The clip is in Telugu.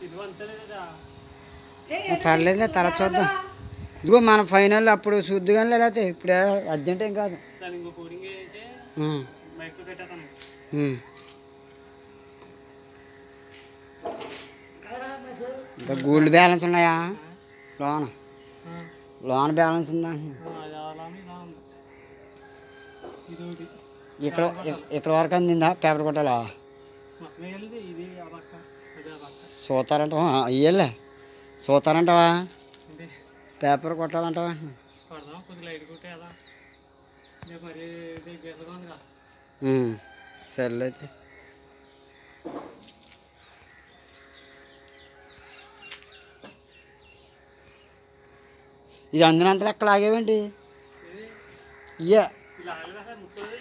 ఇది అంతలేదా పర్లేదు తర్వాత చూద్దాం ఇదిగో మన ఫైనల్ అప్పుడు శుద్ధి కానీ లేకపోతే ఇప్పుడు అర్జెంట్ ఏం కాదు దాని ఇంకో కోడింగ్ వేసి ఉమ్, మైక్లో పెట్టేస్తాను ఉమ్. ఇంకా గోల్డ్ బ్యాలెన్స్ ఉన్నాయా లోన్ లోన్ బ్యాలెన్స్ ఉందా అంటున్నా. అది అలా ఇలా ఉంది ఇది ఒకటి ఇక్కడ ఇక్కడ వరకు అందిందా పేపర్ కొట్టాలా మొత్తం వెళ్ళింది ఇది ఆ పక్క అది ఆ పక్క చూతారంటావా అయ్యలే చూతారంటావా అంటే పేపర్ కొట్టాలంటావా పడదాం కొద్దిగా లైట్ కొట్టేదా రేపు మరి దగ్గరగా ఉంది కదా ఉమ్, సర్లే అయితే ఇది అందినంత లెక్క లాగేవేంటి ఇయ్యే ఇలా ఆగలేదా సార్ ముక్కలు